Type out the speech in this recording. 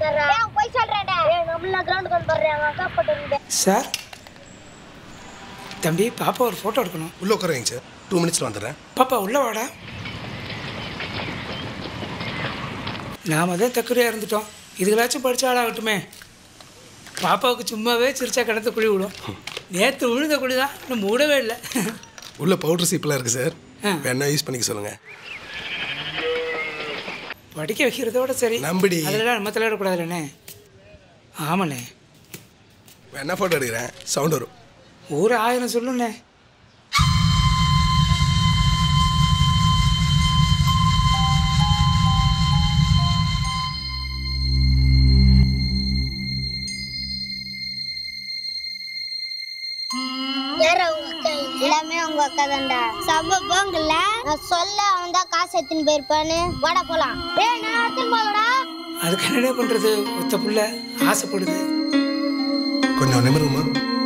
வந்துடுறா போய் சொல்றேன்டா ஏய் நம்மள கிரவுண்டுக்கு வந்துடுறேன் அவங்க அக்கா போட்டு சார் தம்பி பாப்பா ஒரு ஃபோட்டோ எடுக்கணும் உள்ளே உட்காருங்க சார் டூ மினிட்ஸில் வந்துடுறேன் பாப்பா உள்ள வாடா நாம தான் தக்குரியாக இருந்துட்டோம் இதுகளாச்சும் படிச்ச ஆளாகட்டுமே பாப்பாவுக்கு சும்மாவே சிரிச்சா கிடந்து குழி விடும் நேற்று விழுந்த குழி தான் இன்னும் மூடவே இல்லை உள்ள பவுடர் சீப்பெல்லாம் இருக்குது சார் ஆ. வேணா யூஸ் பண்ணிக்க சொல்லுங்கள் படிக்க வைக்கிறதோட சரி நம்புடி. அதெல்லாம் நம்ம தலையிடக்கூடாதுல்லண்ணே ஆமாண்ணே வேணா ஃபோட்டோ எடுக்கிறேன் சவுண்ட் வரும் ஒரு ஆயிரம் சொல்லுண்ணே யார உங்க அக்கா எல்லாமே உங்க அக்கா தான்டா சம்ப போங்கல்ல நான் சொல்ல அவன் தான் காசு எடுத்துன்னு போயிருப்பான்னு வாடா போலாம் ஏய் நான் எடுத்துன்னு போகலடா அதுக்கு என்னடா பண்ணுறது ஒத்த புள்ள ஆசைப்படுது கொஞ்சம் நிமிருமா